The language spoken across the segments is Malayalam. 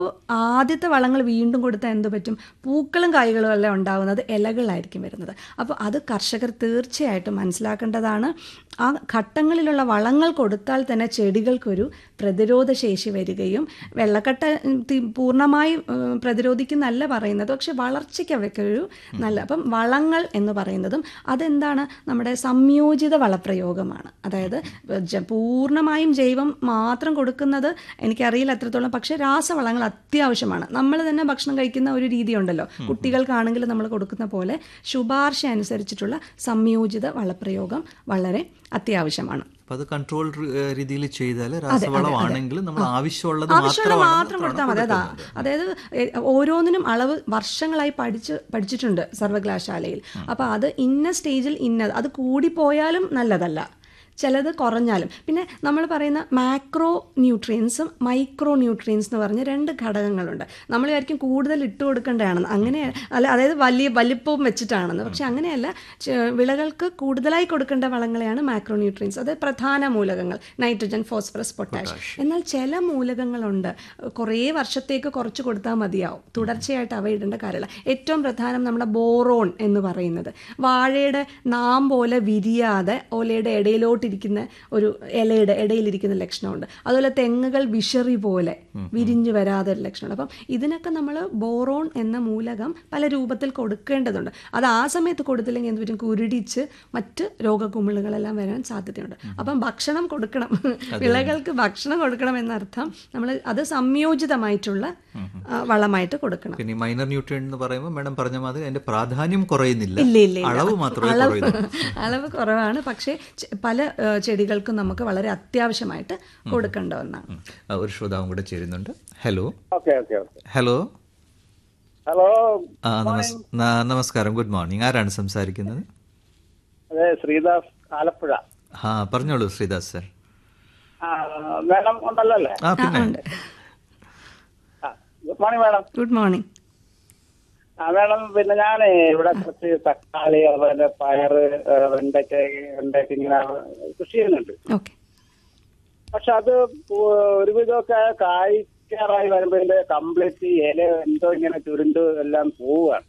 ആദ്യത്തെ വളങ്ങൾ വീണ്ടും കൊടുത്താൽ എന്ത് പറ്റും പൂക്കളും കായ്കളും എല്ലാം ഉണ്ടാകുന്നത് ഇലകളായിരിക്കും വരുന്നത് അപ്പോൾ അത് കർഷകർ തീർച്ചയായിട്ടും മനസ്സിലാക്കേണ്ടതാണ് ആ ഘട്ടങ്ങളിലുള്ള വളങ്ങൾ കൊടുത്താൽ തന്നെ ചെടികൾക്കൊരു പ്രതിരോധ ശേഷി വരികയും വെള്ളക്കെട്ട് ഉം, തി- പൂർണ്ണമായും ഉം, പ്രതിരോധിക്കുന്നല്ല പറയുന്നത് പക്ഷെ വളർച്ചയ്ക്ക് അവയ്ക്കൊരു നല്ല അപ്പം വളങ്ങൾ എന്ന് പറയുന്നതും അതെന്താണ് നമ്മുടെ സംയോജിത വളപ്രയോഗമാണ് അതായത് ജ- പൂർണ്ണമായും ജൈവം മാത്രം കൊടുക്കുന്നത് എനിക്കറിയില്ല എത്രത്തോളം പക്ഷേ രാസവളങ്ങൾ അത്യാവശ്യമാണ് നമ്മൾ തന്നെ ഭക്ഷണം കഴിക്കുന്ന ഒരു രീതിയുണ്ടല്ലോ കുട്ടികൾക്കാണെങ്കിൽ നമ്മൾ കൊടുക്കുന്ന പോലെ ശുപാർശ അനുസരിച്ചിട്ടുള്ള സംയോജിത വളപ്രയോഗം വളരെ അത്യാവശ്യമാണ് അപ്പൊ അത് കൺട്രോൾ രീതിയിൽ ചെയ്താൽ രാസവളമാണെങ്കിൽ നമ്മൾ ആവശ്യമുള്ളത് ആവശ്യമുള്ള മാത്രമാണ് മാത്രം കൊടുത്താൽ മതി അതാ അതായത് എ, ഓരോന്നിനും അളവ് വർഷങ്ങളായി പഠിച്ച് പഠിച്ചിട്ടുണ്ട് സർവകലാശാലയിൽ അപ്പോൾ അത് ഇന്ന സ്റ്റേജിൽ ഇന്നത് അത് കൂടിപ്പോയാലും നല്ലതല്ല ചിലത് കുറഞ്ഞാലും പിന്നെ നമ്മൾ പറയുന്ന മാക്രോ ന്യൂട്രിയൻസും മൈക്രോ ന്യൂട്രിയൻസ് എന്ന് പറഞ്ഞ രണ്ട് ഘടകങ്ങളുണ്ട് നമ്മൾ വിചാരിക്കും കൂടുതൽ ഇട്ട് കൊടുക്കേണ്ടതാണെന്ന് അങ്ങനെ അല്ല അതായത് വലിയ വലിപ്പവും വെച്ചിട്ടാണെന്ന് പക്ഷെ അങ്ങനെയല്ല ചെ- വിളകൾക്ക് കൂടുതലായി കൊടുക്കേണ്ട വളങ്ങളെയാണ് മാക്രോ ന്യൂട്രിയൻസ് അത് പ്രധാന മൂലകങ്ങൾ നൈട്രജൻ ഫോസ്ഫറസ് പൊട്ടാഷ് എന്നാൽ ചില മൂലകങ്ങളുണ്ട് കുറേ വർഷത്തേക്ക് കുറച്ച് കൊടുത്താൽ മതിയാവും തുടർച്ചയായിട്ട് അവ ഇടേണ്ട കാര്യമില്ല ഏറ്റവും പ്രധാനം നമ്മുടെ ബോറോൺ എന്ന് പറയുന്നത് വാഴയുടെ നാം പോലെ വിരിയാതെ ഓലയുടെ ഇടയിലോട്ടിരിക്കുന്ന ഒരു ഇലയുടെ ഇടയിലിരിക്കുന്ന ലക്ഷണമുണ്ട് അതുപോലെ തെങ്ങുകൾ വിഷറി പോലെ വിരിഞ്ഞു വരാതെ ഒരു ലക്ഷണമുണ്ട് അപ്പം ഇതിനൊക്കെ നമ്മൾ ബോറോൺ എന്ന മൂലകം പല രൂപത്തിൽ കൊടുക്കേണ്ടതുണ്ട് അത് ആ സമയത്ത് കൊടുത്തില്ലെങ്കിൽ എന്ത് പറ്റും കുരുടിച്ച് മറ്റ് രോഗകുമിളുകളെല്ലാം വരാൻ സാധ്യതയുണ്ട് അപ്പം ഭക്ഷണം കൊടുക്കണം വിളകൾക്ക് ഭക്ഷണം കൊടുക്കണം എന്നർത്ഥം നമ്മൾ അത് സംയോജിതമായിട്ടുള്ള ആ, വളമായിട്ട് കൊടുക്കണം പിന്നെ മൈനർ ന്യൂട്രിയൻ എന്ന് പറയുമ്പോൾ മാഡം പറഞ്ഞ മാതിരി അതിന്റെ പ്രാധാന്യം കുറയുന്നില്ല ഇല്ല ഇല്ല ഇല്ല. അളവ് മാത്രമേ അളവ് കുറയുന്നുള്ളൂ അളവ് കുറവാണ് പക്ഷേ ചെ- പല ഏ, ചെടികൾക്കും നമുക്ക് വളരെ അത്യാവശ്യമായിട്ട് കൊടുക്കേണ്ട ഒന്നാണ് ഉം. ആ, ഒരു ശ്രോതാവും കൂടെ ചേരുന്നുണ്ട് hello okay okay okay hello hello ആ നമസ് ന- നമസ്കാരം ഗുഡ് മോർണിംഗ് ആരാണ് സംസാരിക്കുന്നത് അതെ ശ്രീദാസ് ആലപ്പുഴ ആ പറഞ്ഞോളൂ ശ്രീദാസ് സർ ആ, മാഡം ഉണ്ടല്ലോ അല്ലേ ആ പിന്നെ ആ, good morning madam good morning ah madam പിന്നെ ഞാൻ ഇവിടെ കുറച്ച് തക്കാളി അതുപോലെ പയറ് ഏ, വെണ്ടയ്ക്ക വെണ്ടയ്ക്ക ഇങ്ങനെ കൃഷി ചെയ്യുന്നുണ്ട് ഓക്കെ പക്ഷെ അത് പൂ- ഒരുവിധമൊക്കെ കായ്ക്കാറായി വരുമ്പോ ഇതിന്റെ കംപ്ലീറ്റ് ഇല എന്തോ ഇങ്ങനെ ചുരുണ്ട് എല്ലാം പോവുകയാണ്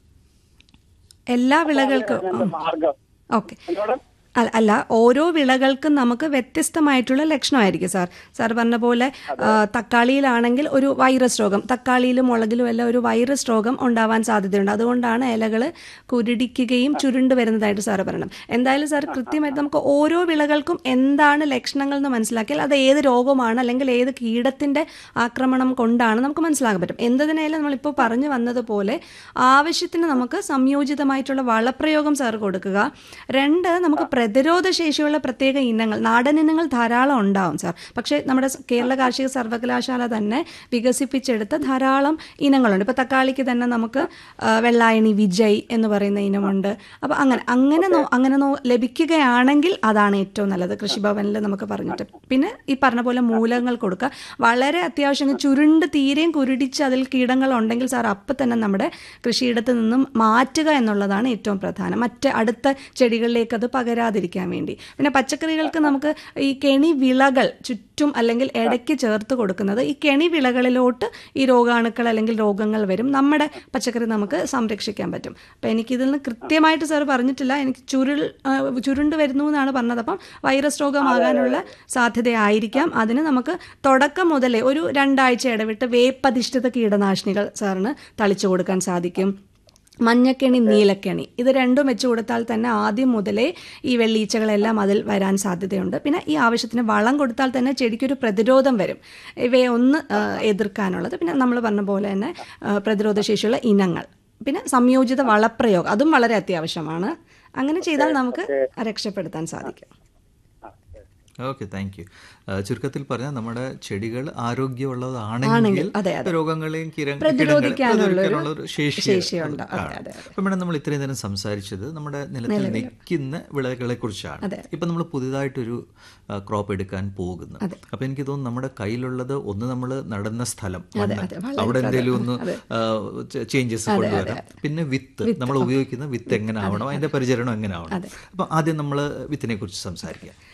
എല്ലാ വിളകൾക്കും അതിനെന്താ മാർഗം ഓക്കെ എന്നോട് അല്ല അല്ല ഓരോ വിളകൾക്കും നമുക്ക് വ്യത്യസ്തമായിട്ടുള്ള ലക്ഷണമായിരിക്കും സാർ സാർ പറഞ്ഞ പോലെ ആ, തക്കാളിയിലാണെങ്കിൽ ഒരു വൈറസ് രോഗം തക്കാളിയിലും മുളകിലും എല്ലാം ഒരു വൈറസ് രോഗം ഉണ്ടാവാൻ സാധ്യതയുണ്ട് അതുകൊണ്ടാണ് ഇലകൾ കുരുടിക്കുകയും ചുരുണ്ട് വരുന്നതായിട്ട് സാറ് പറയണം എന്തായാലും സാർ കൃത്യമായിട്ട് നമുക്ക് ഓരോ വിളകൾക്കും എന്താണ് ലക്ഷണങ്ങൾ എന്ന് മനസ്സിലാക്കിയാൽ അത് ഏത് രോഗമാണ് അല്ലെങ്കിൽ ഏത് കീടത്തിന്റെ ആക്രമണം കൊണ്ടാണ് നമുക്ക് മനസ്സിലാക്കാൻ പറ്റും എന്തിനായാലും നമ്മളിപ്പോൾ പറഞ്ഞു വന്നതുപോലെ ആവശ്യത്തിന് നമുക്ക് സംയോജിതമായിട്ടുള്ള വളപ്രയോഗം സാർ കൊടുക്കുക രണ്ട് നമുക്ക് പ്രതിരോധ ശേഷിയുള്ള പ്രത്യേക ഇനങ്ങൾ നാടൻ ഇനങ്ങൾ ധാരാളം ഉണ്ടാവും സാർ പക്ഷേ നമ്മുടെ സ് കേരള കാർഷിക സർവകലാശാല തന്നെ വികസിപ്പിച്ചെടുത്ത ധാരാളം ഇനങ്ങളുണ്ട് ഇപ്പോൾ തക്കാളിക്ക് തന്നെ നമുക്ക് ആ, വെള്ളായണി വിജയ് എന്ന് പറയുന്ന ഇനമുണ്ട് അപ്പോൾ അങ്ങനെ അങ്ങനെ നോ- അങ്ങനെ നോ ലഭിക്കുകയാണെങ്കിൽ അതാണ് ഏറ്റവും നല്ലത് കൃഷിഭവനിൽ നമുക്ക് പറഞ്ഞിട്ട് പിന്നെ ഈ പറഞ്ഞ പോലെ മൂലകങ്ങൾ കൊടുക്കുക വളരെ അത്യാവശ്യം ചുരുണ്ട് തീരെയും കുരുടിച്ച് അതിൽ കീടങ്ങൾ ഉണ്ടെങ്കിൽ സാർ അപ്പം തന്നെ നമ്മുടെ കൃഷിയിടത്ത് നിന്നും മാറ്റുക എന്നുള്ളതാണ് ഏറ്റവും പ്രധാനം മറ്റ് അടുത്ത ചെടികളിലേക്ക് അത് പകരാതിരിക്കാൻ വേണ്ടി പിന്നെ പച്ചക്കറികൾക്ക് നമുക്ക് ഈ കെണി വിളകൾ ചുറ്റും അല്ലെങ്കിൽ ഇടയ്ക്ക് ചേർത്ത് കൊടുക്കുന്നത് ഈ കെണി വിളകളിലോട്ട് ഈ രോഗാണുക്കൾ അല്ലെങ്കിൽ രോഗങ്ങൾ വരും നമ്മുടെ പച്ചക്കറി നമുക്ക് സംരക്ഷിക്കാൻ പറ്റും അപ്പം എനിക്കിതിൽ നിന്ന് കൃത്യമായിട്ട് സാർ പറഞ്ഞിട്ടില്ല എനിക്ക് ചുരുൾ ആ, ചുരുണ്ട് വരുന്നു എന്നാണ് പറഞ്ഞത് അപ്പം വൈറസ് രോഗമാകാനുള്ള സാധ്യതയായിരിക്കാം അതിന് നമുക്ക് തുടക്കം മുതലേ ഒരു രണ്ടാഴ്ച ഇടവിട്ട് വേപ്പധിഷ്ഠിത കീടനാശിനികൾ സാറിന് തളിച്ചു കൊടുക്കാൻ സാധിക്കും മഞ്ഞക്കെണി നീലക്കെണി ഇത് രണ്ടും വെച്ച് കൊടുത്താൽ തന്നെ ആദ്യം മുതലേ ഈ വെള്ളീച്ചകളെല്ലാം അതിൽ വരാൻ സാധ്യതയുണ്ട് പിന്നെ ഈ ആവശ്യത്തിന് വളം കൊടുത്താൽ തന്നെ ചെടിക്കൊരു പ്രതിരോധം വരും ഇവയെ ഒന്ന് ആ, എതിർക്കാനുള്ളത് പിന്നെ നമ്മൾ പറഞ്ഞ പോലെ തന്നെ ആ, പ്രതിരോധ ശേഷിയുള്ള ഇനങ്ങൾ പിന്നെ സംയോജിത വളപ്രയോഗം അതും വളരെ അത്യാവശ്യമാണ് അങ്ങനെ ചെയ്താൽ നമുക്ക് രക്ഷപ്പെടുത്താൻ സാധിക്കും ഓക്കെ താങ്ക് യു ചുരുക്കത്തിൽ പറഞ്ഞാൽ നമ്മുടെ ചെടികൾ ആരോഗ്യമുള്ളതാണെങ്കിൽ ആണെങ്കിൽ, അതെ, അതെ. രോഗങ്ങളെയും കിര- പ്രതിരോധിക്കാനുള്ള ഒരു പ്രതിരോധിക്കാനുള്ള ഒരു ശേഷി ശേഷിയുണ്ട്. അതെ, കാണും. അതെ, അപ്പൊ മേഡം നമ്മൾ ഇത്രയും നേരം സംസാരിച്ചത് നമ്മുടെ നിലത്തിൽ നിൽക്കുന്ന വിളകളെ കുറിച്ചാണ് അതെ. ഇപ്പൊ നമ്മൾ പുതിയതായിട്ടൊരു ക്രോപ്പ് എടുക്കാൻ പോകുന്നു അപ്പൊ എനിക്ക് തോന്നുന്നു നമ്മുടെ കയ്യിലുള്ളത് ഒന്ന് നമ്മൾ നടന്ന സ്ഥലം മണ്ണ്. അതെ, വളരെ അവിടെ എന്തെങ്കിലും ഒന്ന് ചേഞ്ചസ് കൊണ്ടുവരാം പിന്നെ വിത്ത് നമ്മൾ ഉപയോഗിക്കുന്ന വിത്ത് എങ്ങനെ ആവണം അതിന്റെ പരിചരണം എങ്ങനെ ആവണം അപ്പൊ ആദ്യം നമ്മൾ വിത്തിനെ കുറിച്ച് സംസാരിക്കാം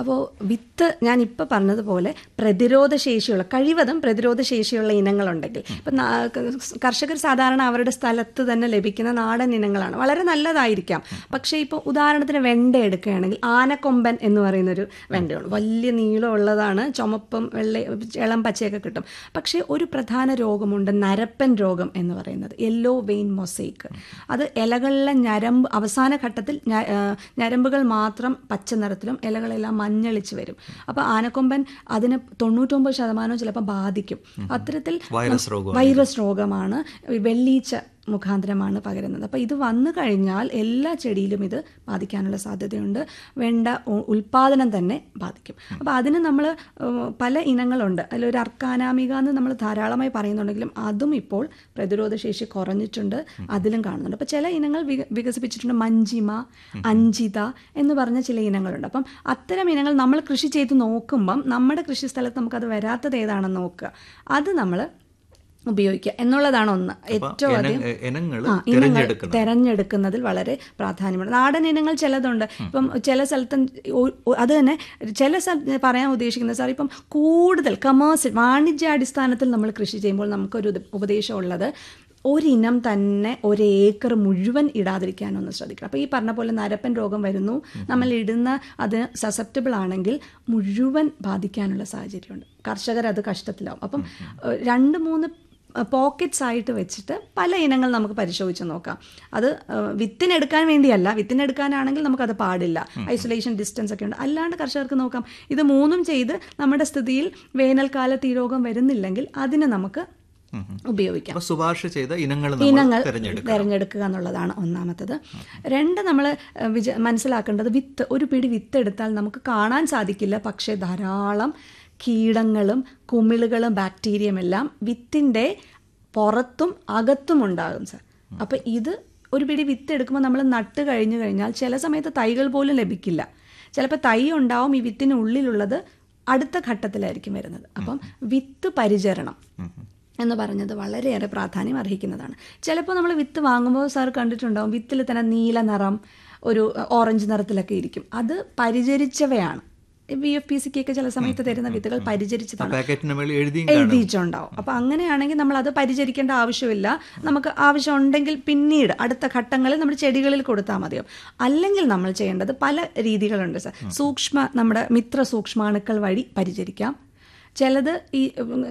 അപ്പോൾ വിത്ത് ഞാൻ ഇപ്പോൾ പറഞ്ഞതുപോലെ പ്രതിരോധ ശേഷിയുള്ള കഴിവതും പ്രതിരോധ ശേഷിയുള്ള ഇനങ്ങളുണ്ടെങ്കിൽ ഇപ്പം നാ- കർഷകർ സാധാരണ അവരുടെ സ്ഥലത്ത് തന്നെ ലഭിക്കുന്ന നാടൻ ഇനങ്ങളാണ് വളരെ നല്ലതായിരിക്കാം പക്ഷേ ഇപ്പോൾ ഉദാഹരണത്തിന് വെണ്ട എടുക്കുകയാണെങ്കിൽ ആനക്കൊമ്പൻ എന്ന് പറയുന്നൊരു വെണ്ടയാണ് വലിയ നീളമുള്ളതാണ് ചുമപ്പും വെള്ള ഇളം പച്ചയൊക്കെ കിട്ടും പക്ഷേ ഒരു പ്രധാന രോഗമുണ്ട് നരപ്പൻ രോഗം എന്ന് പറയുന്നത് യെല്ലോ വെയിൻ മൊസൈക്ക് അത് ഇലകളിലെ ഞരമ്പ് അവസാന ഘട്ടത്തിൽ ഞ- ആ, ഞരമ്പുകൾ മാത്രം പച്ച നിറത്തിലും ഇലകളെല്ലാം മഞ്ഞളിച്ച് വരും അപ്പോൾ ആനക്കൊമ്പൻ അതിന് തൊണ്ണൂറ്റൊമ്പത് ശതമാനവും ചിലപ്പോൾ ബാധിക്കും അത്തരത്തിൽ വൈറസ് രോഗം വൈറസ് രോഗമാണ് വെള്ളീച്ച മുഖാന്തരമാണ് പകരുന്നത് അപ്പോൾ ഇത് വന്നു കഴിഞ്ഞാൽ എല്ലാ ചെടിയിലും ഇത് ബാധിക്കാനുള്ള സാധ്യതയുണ്ട് വേണ്ട ഉ- ഉൽപാദനം തന്നെ ബാധിക്കും അപ്പോൾ അതിന് നമ്മൾ പല ഇനങ്ങളുണ്ട് അതിലൊരു അർക്കാനാമിക എന്ന് നമ്മൾ ധാരാളമായി പറയുന്നുണ്ടെങ്കിലും അതും ഇപ്പോൾ പ്രതിരോധ ശേഷി കുറഞ്ഞിട്ടുണ്ട് അതിലും കാണുന്നുണ്ട് അപ്പോൾ ചില ഇനങ്ങൾ വിക- വികസിപ്പിച്ചിട്ടുണ്ട് മഞ്ചിമ അഞ്ചിത എന്ന് പറഞ്ഞ ചില ഇനങ്ങളുണ്ട് അപ്പം അത്തരം ഇനങ്ങൾ നമ്മൾ കൃഷി ചെയ്ത് നോക്കുമ്പം നമ്മുടെ കൃഷി സ്ഥലത്ത് നമുക്കത് വരാത്തത് ഏതാണെന്ന് നോക്കുക അത് നമ്മൾ ഉപയോഗിക്കുക എന്നുള്ളതാണ് ഒന്ന് ഏറ്റവും അധികം ഇനങ്ങൾ ആ, ഇനങ്ങൾ തിരഞ്ഞെടുക്കുന്നത് തെരഞ്ഞെടുക്കുന്നതിൽ വളരെ പ്രാധാന്യമുണ്ട് നാടൻ ഇനങ്ങൾ ചിലതുണ്ട് ഇപ്പം ചില സ്ഥലത്ത് ഒ- ഒ- അത് തന്നെ ചില സ്ഥലത്ത് പറയാൻ ഉദ്ദേശിക്കുന്നത് സാർ ഇപ്പം കൂടുതൽ കമേഴ്സ്യൽ വാണിജ്യാടിസ്ഥാനത്തിൽ നമ്മൾ കൃഷി ചെയ്യുമ്പോൾ നമുക്കൊരു ഉപ- ഉപദേശമുള്ളത് ഒരിനം തന്നെ ഒരു ഏക്കർ മുഴുവൻ ഇടാതിരിക്കാനൊന്ന് ശ്രദ്ധിക്കണം അപ്പോൾ ഈ പറഞ്ഞ പോലെ നരപ്പൻ രോഗം വരുന്നു നമ്മൾ ഇടുന്ന അത് സസെപ്റ്റബിൾ ആണെങ്കിൽ മുഴുവൻ ബാധിക്കാനുള്ള സാഹചര്യമുണ്ട് കർഷകർ അത് കഷ്ടത്തിലാവും അപ്പം ഏഹ്, രണ്ട് മൂന്ന് പോക്കറ്റ്സ് ആയിട്ട് വെച്ചിട്ട് പല ഇനങ്ങൾ നമുക്ക് പരിശോധിച്ച് നോക്കാം അത് ഏഹ്, വിത്തിനെടുക്കാൻ വേണ്ടിയല്ല വിത്തിനെടുക്കാനാണെങ്കിൽ നമുക്കത് പാടില്ല ഐസൊലേഷൻ ഡിസ്റ്റൻസ് ഒക്കെ ഉണ്ട് അല്ലാണ്ട് കർഷകർക്ക് നോക്കാം ഇത് മൂന്നും ചെയ്ത് നമ്മുടെ സ്ഥിതിയിൽ വേനൽക്കാലത്ത് ഈ രോഗം വരുന്നില്ലെങ്കിൽ അതിന് നമുക്ക് ഉപയോഗിക്കാം അപ്പൊ ശുപാർശ ചെയ്ത ഇനങ്ങൾ നമ്മൾ ഇനങ്ങൾ തിരഞ്ഞെടുക്കുക തിരഞ്ഞെടുക്കുക എന്നുള്ളതാണ് ഒന്നാമത്തത് രണ്ട് നമ്മൾ വിച മനസ്സിലാക്കേണ്ടത് വിത്ത് ഒരു പിടി വിത്ത് എടുത്താൽ നമുക്ക് കാണാൻ സാധിക്കില്ല പക്ഷേ ധാരാളം കീടങ്ങളും കുമിളുകളും ബാക്ടീരിയയും എല്ലാം വിത്തിൻ്റെ പുറത്തും അകത്തും ഉണ്ടാകും സാർ അപ്പോൾ ഇത് ഒരു പിടി വിത്ത് എടുക്കുമ്പോൾ നമ്മൾ നട്ട് കഴിഞ്ഞു കഴിഞ്ഞാൽ ചില സമയത്ത് തൈകൾ പോലും ലഭിക്കില്ല ചിലപ്പോൾ തൈ ഉണ്ടാവും ഈ വിത്തിന് ഉള്ളിലുള്ളത് അടുത്ത ഘട്ടത്തിലായിരിക്കും വരുന്നത് അപ്പം വിത്ത് പരിചരണം എന്ന് പറഞ്ഞത് വളരെയേറെ പ്രാധാന്യം അർഹിക്കുന്നതാണ് ചിലപ്പോൾ നമ്മൾ വിത്ത് വാങ്ങുമ്പോൾ സാർ കണ്ടിട്ടുണ്ടാവും വിത്തിൽ തന്നെ നീല നിറം ഒരു ഓറഞ്ച് നിറത്തിലൊക്കെ ഇരിക്കും അത് പരിചരിച്ചവയാണ് ബി എഫ് പി സിക്കൊക്കെ ചില സമയത്ത് തരുന്ന വിത്തുകൾ പരിചരിച്ചതാണ് പാക്കറ്റിന് മേളിൽ എഴുതിയും കാണും എഴുതിയിട്ടുണ്ടാവും അപ്പോൾ അങ്ങനെയാണെങ്കിൽ നമ്മൾ അത് പരിചരിക്കേണ്ട ആവശ്യമില്ല നമുക്ക് ആവശ്യമുണ്ടെങ്കിൽ പിന്നീട് അടുത്ത ഘട്ടങ്ങളിൽ നമ്മൾ ചെടികളിൽ കൊടുത്താൽ മതിയോ അല്ലെങ്കിൽ നമ്മൾ ചെയ്യേണ്ടത് പല രീതികളുണ്ട് സർ സൂക്ഷ്മ നമ്മുടെ മിത്ര സൂക്ഷ്മാണുക്കൾ വഴി പരിചരിക്കാം ചിലത് ഈ ഉം,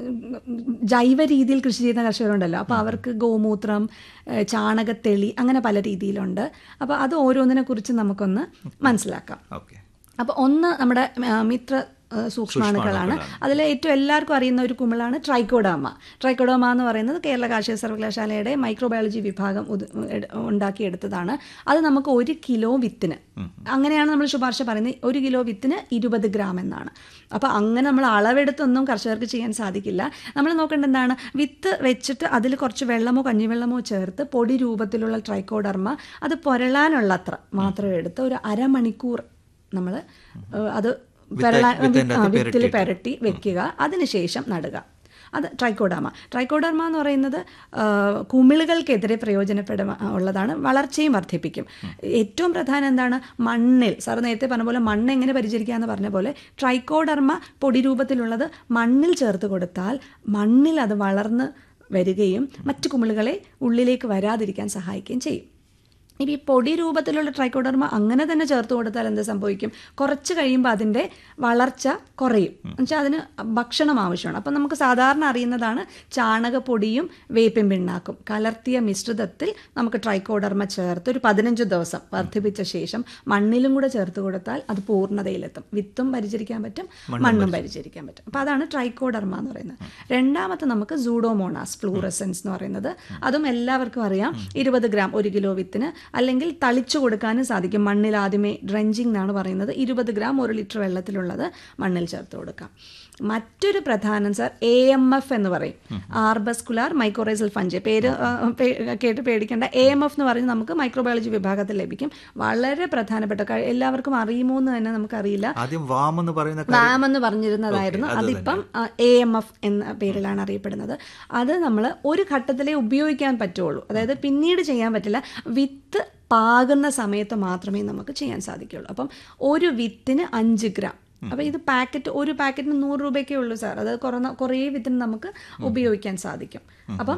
ജൈവ രീതിയിൽ കൃഷി ചെയ്യുന്ന കർഷകരുണ്ടല്ലോ അപ്പോൾ അവർക്ക് ഗോമൂത്രം ഏഹ്, ചാണകത്തെളി അങ്ങനെ പല രീതിയിലുണ്ട് അപ്പോൾ അത് ഓരോന്നിനെ കുറിച്ച് നമുക്കൊന്ന് മനസ്സിലാക്കാം ഓക്കെ അപ്പോൾ ഒന്ന് നമ്മുടെ ആ, മിത്ര ആ, സൂക്ഷ്മാണുക്കളാണ് അതിൽ ഏറ്റവും എല്ലാവർക്കും അറിയുന്ന ഒരു കുമിളാണ് ട്രൈക്കോഡാമ ട്രൈക്കോഡോമ എന്ന് പറയുന്നത് കേരള കാർഷിക സർവകലാശാലയുടെ മൈക്രോബയോളജി വിഭാഗം ഉത്- എട്- ഉണ്ടാക്കിയെടുത്തതാണ് അത് നമുക്ക് ഒരു കിലോ വിത്തിന് അങ്ങനെയാണ് നമ്മൾ ശുപാർശ പറയുന്നത് ഒരു കിലോ വിത്തിന് ഇരുപത് ഗ്രാം എന്നാണ് അപ്പോൾ അങ്ങനെ നമ്മൾ അളവെടുത്തൊന്നും കർഷകർക്ക് ചെയ്യാൻ സാധിക്കില്ല നമ്മൾ നോക്കേണ്ടത് എന്താണ് വിത്ത് വെച്ചിട്ട് അതിൽ കുറച്ച് വെള്ളമോ കഞ്ഞിവെള്ളമോ ചേർത്ത് പൊടി രൂപത്തിലുള്ള ട്രൈക്കോഡർമ അത് പൊരളാനുള്ള അത്ര മാത്രം എടുത്ത് ഒരു അരമണിക്കൂർ നമ്മൾ അത് പെരളാൻ വിത്തിന്റെ ആ, അകത്ത് വിത്തിൽ പെരട്ടി വെക്കുക അതിനുശേഷം നടുക അത് ട്രൈക്കോഡാമ ട്രൈക്കോഡർമ എന്ന് പറയുന്നത് ആ, കുമിളുകൾക്കെതിരെ പ്രയോജനപ്പെടുക ഉള്ളതാണ് വളർച്ചയും വർദ്ധിപ്പിക്കും ഏറ്റവും പ്രധാനം എന്താണ് മണ്ണിൽ സാർ നേരത്തെ പറഞ്ഞ പോലെ മണ്ണ് എങ്ങനെ പരിചരിക്കുക എന്ന് പറഞ്ഞ പോലെ ട്രൈക്കോഡർമ പൊടി രൂപത്തിലുള്ളത് മണ്ണിൽ ചേർത്ത് കൊടുത്താൽ മണ്ണിൽ അത് വളർന്ന് വരികയും മറ്റു കുമിളുകളെ ഉള്ളിലേക്ക് വരാതിരിക്കാൻ സഹായിക്കുകയും ചെയ്യും ഇനി ഈ പൊടി രൂപത്തിലുള്ള ട്രൈക്കോഡർമ അങ്ങനെ തന്നെ ചേർത്ത് കൊടുത്താൽ എന്ത് സംഭവിക്കും കുറച്ച് കഴിയുമ്പോൾ അതിൻ്റെ വളർച്ച കുറയും എന്നുവെച്ചാൽ അതിന് ഭക്ഷണം ആവശ്യമാണ് അപ്പം നമുക്ക് സാധാരണ അറിയുന്നതാണ് ചാണകപ്പൊടിയും വേപ്പിൻ പിണ്ണാക്കും കലർത്തിയ മിശ്രിതത്തിൽ നമുക്ക് ട്രൈക്കോഡർമ ചേർത്ത് ഒരു പതിനഞ്ച് ദിവസം വർദ്ധിപ്പിച്ച ശേഷം മണ്ണിലും കൂടെ ചേർത്ത് കൊടുത്താൽ അത് പൂർണ്ണതയിലെത്തും വിത്തും പരിചരിക്കാൻ പറ്റും മണ്ണും പരിചരിക്കാൻ പറ്റും അപ്പോൾ അതാണ് ട്രൈക്കോഡർമ എന്ന് പറയുന്നത് രണ്ടാമത്തെ നമുക്ക് സൂഡോമോണാസ് ഫ്ലൂറസെൻസ് എന്ന് പറയുന്നത് അതും എല്ലാവർക്കും അറിയാം ഇരുപത് ഗ്രാം ഒരു കിലോ വിത്തിന് അല്ലെങ്കിൽ തളിച്ചു കൊടുക്കാനും സാധിക്കും മണ്ണിൽ ആദ്യമേ ഡ്രഞ്ചിങ് എന്നാണ് പറയുന്നത് ഇരുപത് ഗ്രാം ഒരു ലിറ്റർ വെള്ളത്തിലുള്ളത് മണ്ണിൽ ചേർത്ത് കൊടുക്കാം മറ്റൊരു പ്രധാനം സാർ എ എം എഫ് എന്ന് പറയും ആർബസ്കുലാർ മൈക്രോറൈസൽ ഫഞ്ച് പേര് ആ, പേ- കേട്ട് പേടിക്കേണ്ട എ എം എഫ് എന്ന് പറഞ്ഞ് നമുക്ക് മൈക്രോബയോളജി വിഭാഗത്തിൽ ലഭിക്കും വളരെ പ്രധാനപ്പെട്ട കാര്യം എല്ലാവർക്കും അറിയുമോ എന്ന് തന്നെ നമുക്കറിയില്ല ആദ്യം വാം എന്ന് പറയുന്ന കാര്യം വാം എന്ന് പറഞ്ഞിരുന്നതായിരുന്നു അതിപ്പം എ എം എഫ് എന്ന പേരിലാണ് അറിയപ്പെടുന്നത് അത് നമ്മൾ ഒരു ഘട്ടത്തിലേ ഉപയോഗിക്കാൻ പറ്റുള്ളൂ അതായത് പിന്നീട് ചെയ്യാൻ പറ്റില്ല വിത്ത് പാകുന്ന സമയത്ത് മാത്രമേ നമുക്ക് ചെയ്യാൻ സാധിക്കുകയുള്ളൂ അപ്പം ഒരു വിത്തിന് അഞ്ച് ഗ്രാം അപ്പോൾ ഇത് പാക്കറ്റ് ഒരു പാക്കറ്റിന് നൂറ് രൂപയ്ക്കേ ഉള്ളൂ സാർ അത് കുറേ കുറേ വിധത്തിന് നമുക്ക് ഉപയോഗിക്കാൻ സാധിക്കും അപ്പം